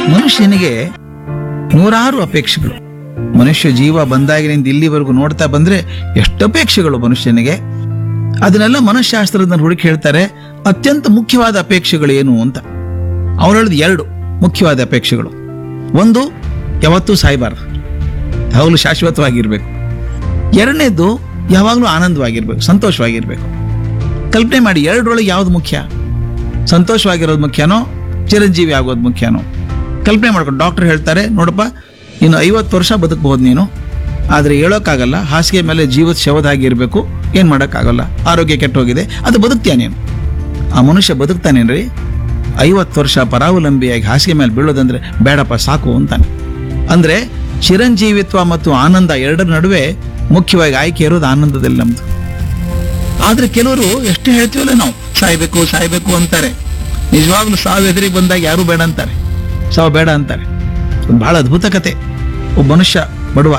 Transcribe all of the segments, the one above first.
ಮನುಷ್ಯನಿಗೆ ನೂರಾರು ಅಪೇಕ್ಷೆಗಳು ಮನುಷ್ಯ ಜೀವ ಬಂದಾಗಿನಿಂದ ಇಲ್ಲಿವರೆಗೂ ನೋಡ್ತಾ ಬಂದ್ರೆ ಎಷ್ಟು ಅಪೇಕ್ಷೆಗಳು ಮನುಷ್ಯನಿಗೆ ಅದನ್ನೆಲ್ಲ ಮನಃಶಾಸ್ತ್ರಜ್ಞರು ಹುಡುಕಿ ಹೇಳ್ತಾರೆ ಅತ್ಯಂತ ಮುಖ್ಯವಾದ ಅಪೇಕ್ಷೆಗಳು ಏನು ಅಂತ ಅವ್ರು ಹೇಳಿದ ಎರಡು ಮುಖ್ಯವಾದ ಅಪೇಕ್ಷೆಗಳು ಒಂದು ಯಾವತ್ತೂ ಸಾಯಬಾರ್ದು ಯಾವಾಗಲೂ ಶಾಶ್ವತವಾಗಿರ್ಬೇಕು ಎರಡನೇದು ಯಾವಾಗಲೂ ಆನಂದವಾಗಿರ್ಬೇಕು ಸಂತೋಷವಾಗಿರ್ಬೇಕು ಕಲ್ಪನೆ ಮಾಡಿ ಎರಡರೊಳಗೆ ಯಾವ್ದು ಮುಖ್ಯ ಸಂತೋಷವಾಗಿರೋದು ಮುಖ್ಯನೋ ಚಿರಂಜೀವಿ ಆಗೋದು ಮುಖ್ಯನೋ ಕಲ್ಪನೆ ಮಾಡ್ಕೊಂಡು ಡಾಕ್ಟರ್ ಹೇಳ್ತಾರೆ ನೋಡಪ್ಪ ಇನ್ನು ಐವತ್ತು ವರ್ಷ ಬದುಕಬಹುದು ನೀನು ಆದರೆ ಹೇಳೋಕ್ಕಾಗಲ್ಲ ಹಾಸಿಗೆ ಮೇಲೆ ಜೀವದ ಶವದಾಗಿರ್ಬೇಕು ಏನು ಮಾಡೋಕ್ಕಾಗಲ್ಲ ಆರೋಗ್ಯ ಕೆಟ್ಟೋಗಿದೆ ಅದು ಬದುಕ್ತೀಯ ನೀನು ಆ ಮನುಷ್ಯ ಬದುಕ್ತಾನೇನ್ರಿ ಐವತ್ತು ವರ್ಷ ಪರಾವಲಂಬಿಯಾಗಿ ಹಾಸಿಗೆ ಮೇಲೆ ಬೀಳೋದಂದ್ರೆ ಬೇಡಪ್ಪ ಸಾಕು ಅಂತಾನೆ ಅಂದ್ರೆ ಚಿರಂಜೀವಿತ್ವ ಮತ್ತು ಆನಂದ ಎರಡರ ನಡುವೆ ಮುಖ್ಯವಾಗಿ ಆಯ್ಕೆ ಇರೋದು ಆನಂದದಲ್ಲಿ ನಮ್ದು ಆದ್ರೆ ಕೆಲವರು ಎಷ್ಟು ಹೇಳ್ತೀವಲ್ಲ ನಾವು ಸಾಯ್ಬೇಕು ಸಾಯ್ಬೇಕು ಅಂತಾರೆ ನಿಜವಾಗ್ಲೂ ಸಾವು ಎದುರಿಗೆ ಬಂದಾಗ ಯಾರು ಬೇಡ ಅಂತಾರೆ ಸಾವು ಬೇಡ ಅಂತಾರೆ ಒಂದು ಬಹಳ ಅದ್ಭುತ ಕತೆ ಒಬ್ಬ ಮನುಷ್ಯ ಬಡವ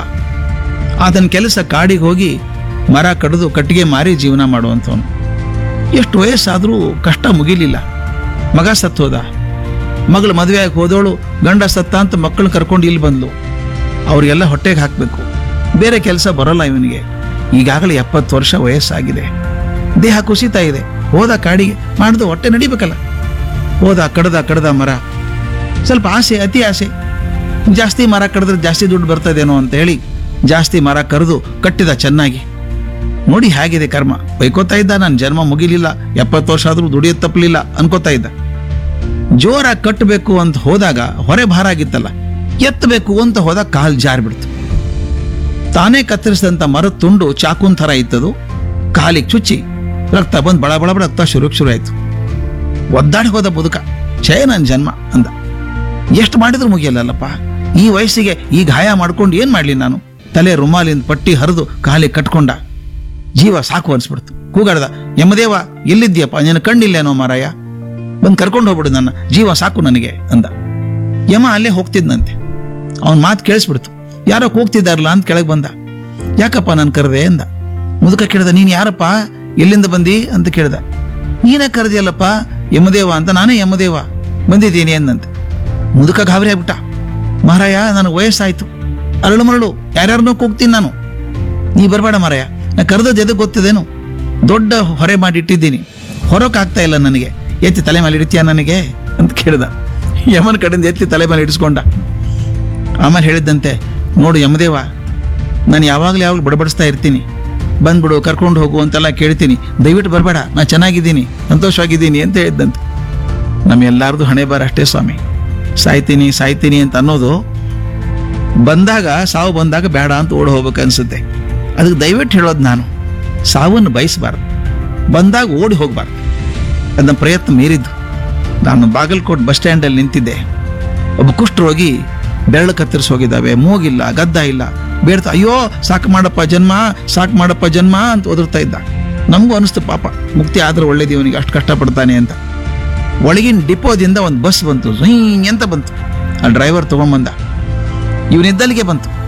ಆತನ ಕೆಲಸ ಕಾಡಿಗೆ ಹೋಗಿ ಮರ ಕಡಿದು ಕಟ್ಟಿಗೆ ಮಾರಿ ಜೀವನ ಮಾಡುವಂಥವನು ಎಷ್ಟು ವಯಸ್ಸಾದರೂ ಕಷ್ಟ ಮುಗಿಲಿಲ್ಲ ಮಗ ಸತ್ತೋದ ಮಗಳು ಮದುವೆಯಾಗಿ ಹೋದವಳು ಗಂಡ ಸತ್ತ ಅಂತ ಮಕ್ಕಳು ಕರ್ಕೊಂಡು ಇಲ್ಲಿ ಬಂದ್ಲು ಅವ್ರಿಗೆಲ್ಲ ಹೊಟ್ಟೆಗೆ ಹಾಕಬೇಕು ಬೇರೆ ಕೆಲಸ ಬರೋಲ್ಲ ಇವನಿಗೆ ಈಗಾಗಲೇ ಎಪ್ಪತ್ತು ವರ್ಷ ವಯಸ್ಸಾಗಿದೆ ದೇಹ ಕುಸಿತಾ ಇದೆ ಹೋದ ಕಾಡಿಗೆ ಮಾಡ್ದು ಹೊಟ್ಟೆ ನಡಿಬೇಕಲ್ಲ ಹೋದ ಕಡ್ದ ಕಡ್ದ ಮರ ಸ್ವಲ್ಪ ಆಸೆ ಅತಿ ಆಸೆ ಜಾಸ್ತಿ ಮರ ಕಡಿದ್ರೆ ಜಾಸ್ತಿ ದುಡ್ಡು ಬರ್ತದೇನೋ ಅಂತ ಹೇಳಿ ಜಾಸ್ತಿ ಮರ ಕರೆದು ಕಟ್ಟಿದ ಚೆನ್ನಾಗಿ ನೋಡಿ ಹೇಗಿದೆ ಕರ್ಮ ಬೈಕೋತಾ ಇದ್ದ ನನ್ನ ಜನ್ಮ ಮುಗಿಲಿಲ್ಲ ಎಪ್ಪತ್ತು ವರ್ಷ ಆದ್ರೂ ದುಡಿಯೋದು ತಪ್ಪಲಿಲ್ಲ ಅನ್ಕೋತಾ ಇದ್ದ ಜೋರಾಗಿ ಕಟ್ಟಬೇಕು ಅಂತ ಹೋದಾಗ ಹೊರೆ ಭಾರ ಆಗಿತ್ತಲ್ಲ ಎತ್ತಬೇಕು ಅಂತ ಹೋದಾಗ ಕಾಲ್ ಜಾರ್ಬಿಡ್ತು ತಾನೇ ಕತ್ತರಿಸಿದಂತ ಮರದ ತುಂಡು ಚಾಕುನ್ ಥರ ಇತ್ತದು ಕಾಲಿಗೆ ಚುಚ್ಚಿ ರಕ್ತ ಬಂದು ಬಳ ಬಳ ಬಳ ರಕ್ತ ಶುರು ಶುರು ಆಯ್ತು ಒದ್ದಾಡಿ ಹೋದ ಬದುಕ ಛೇ ನನ್ನ ಜನ್ಮ ಅಂದ ಎಷ್ಟು ಮಾಡಿದ್ರು ಮುಗಿಯಲ್ಲಲ್ಲಪ್ಪ ಈ ವಯಸ್ಸಿಗೆ ಈ ಗಾಯ ಮಾಡ್ಕೊಂಡು ಏನ್ ಮಾಡ್ಲಿ ನಾನು ತಲೆ ರುಮಾಲಿಂದ ಪಟ್ಟಿ ಹರಿದು ಕಾಲಿಗೆ ಕಟ್ಕೊಂಡ ಜೀವ ಸಾಕು ಅನ್ಸ್ಬಿಡ್ತು ಕೂಗಾಡ್ದ ಯಮದೇವ ಎಲ್ಲಿದ್ಯಪ್ಪ ನಿನ್ನ ಕಣ್ಣಿಲ್ಲೇನೋ ಮಾರಾಯ ಬಂದು ಕರ್ಕೊಂಡು ಹೋಗ್ಬಿಡು ನನ್ನ ಜೀವ ಸಾಕು ನನಗೆ ಅಂದ ಯಮ ಅಲ್ಲೇ ಹೋಗ್ತಿದ್ನಂತೆ ಅವನ್ ಮಾತು ಕೇಳಿಸ್ಬಿಡ್ತು ಯಾರೋ ಕೂಗ್ತಿದ್ದಾರಲ್ಲ ಅಂತ ಕೆಳಗೆ ಬಂದ ಯಾಕಪ್ಪ ನಾನು ಕರೆದೆ ಅಂದ ಮುದುಕ ಕೇಳ್ದ ನೀನ್ ಯಾರಪ್ಪ ಎಲ್ಲಿಂದ ಬಂದಿ ಅಂತ ಕೇಳ್ದ ನೀನೇ ಕರೆದಿಯಲ್ಲಪ್ಪ ಯಮದೇವ ಅಂತ ನಾನೇ ಯಮದೇವ ಬಂದಿದ್ದೀನಿ ಅಂದಂತೆ ಮುದುಕ ಗಾಬರಿ ಆಗ್ಬಿಟ್ಟ ಮಹಾರಾಯ ನನಗೆ ವಯಸ್ಸಾಯ್ತು ಅರಳು ಮರಳು ಯಾರ್ಯಾರನ್ನೋ ಕೂಗ್ತೀನಿ ನಾನು ನೀ ಬರಬೇಡ ಮಾರಾಯ ನಾ ಕರೆದದ್ದು ಎದಕ್ಕೆ ಗೊತ್ತಿದೇನು ದೊಡ್ಡ ಹೊರೆ ಮಾಡಿ ಇಟ್ಟಿದ್ದೀನಿ ಹೊರಕ್ಕಾಗ್ತಾ ಇಲ್ಲ ನನಗೆ ಎತ್ತಿ ತಲೆ ಮೇಲೆ ಇಡ್ತೀಯ ನನಗೆ ಅಂತ ಕೇಳ್ದ ಯಮನ ಕಡೆಯಿಂದ ಎತ್ತಿ ತಲೆ ಮೇಲೆ ಇಡಿಸ್ಕೊಂಡ ಆಮೇಲೆ ಹೇಳಿದ್ದಂತೆ ನೋಡು ಯಮದೇವ ನಾನು ಯಾವಾಗಲೂ ಯಾವಾಗಲೂ ಬಡಬಡಿಸ್ತಾ ಇರ್ತೀನಿ ಬಂದ್ಬಿಡು ಕರ್ಕೊಂಡು ಹೋಗು ಅಂತೆಲ್ಲ ಕೇಳ್ತೀನಿ ದಯವಿಟ್ಟು ಬರಬೇಡ ನಾ ಚೆನ್ನಾಗಿದ್ದೀನಿ ಸಂತೋಷವಾಗಿದ್ದೀನಿ ಅಂತ ಹೇಳಿದ್ದಂತೆ ನಮ್ಮೆಲ್ಲಾರ್ದು ಹಣೆ ಬಾರ ಅಷ್ಟೇ ಸ್ವಾಮಿ ಸಾಯ್ತೀನಿ ಸಾಯ್ತೀನಿ ಅಂತ ಅನ್ನೋದು ಬಂದಾಗ ಸಾವು ಬಂದಾಗ ಬೇಡ ಅಂತ ಓಡ್ ಹೋಗ್ಬೇಕು ಅನ್ಸುತ್ತೆ ಅದಕ್ಕೆ ದಯವಿಟ್ಟು ಹೇಳೋದು ನಾನು ಸಾವನ್ನು ಬಯಸಬಾರ್ದು ಬಂದಾಗ ಓಡಿ ಹೋಗ್ಬಾರ್ದು ಅದನ್ನ ಪ್ರಯತ್ನ ಮೀರಿದ್ದು ನಾನು ಬಾಗಲಕೋಟ್ ಬಸ್ ಸ್ಟ್ಯಾಂಡಲ್ಲಿ ನಿಂತಿದ್ದೆ ಒಬ್ಬ ಕುಷ್ಠರೋಗಿ ಬೆರಳು ಕತ್ತರಿಸಿ ಹೋಗಿದ್ದಾವೆ ಮೂಗಿಲ್ಲ ಗದ್ದ ಇಲ್ಲ ಬೇಡ್ತಾ ಅಯ್ಯೋ ಸಾಕು ಮಾಡಪ್ಪ ಜನ್ಮ ಸಾಕು ಮಾಡಪ್ಪ ಜನ್ಮ ಅಂತ ಒದರ್ತಾ ಇದ್ದ ನಮಗೂ ಅನಿಸ್ತು ಪಾಪ ಮುಕ್ತಿ ಆದ್ರೆ ಒಳ್ಳೇದು ಇವನಿಗೆ ಅಷ್ಟು ಕಷ್ಟಪಡ್ತಾನೆ ಅಂತ ಒಳಗಿನ ಡಿಪೋದಿಂದ ಒಂದು ಬಸ್ ಬಂತು ಝುಯ್ ಅಂತ ಬಂತು ಆ ಡ್ರೈವರ್ ತಗೊಂಬಂದ ಇವನಿದ್ದಲ್ಲಿಗೆ ಬಂತು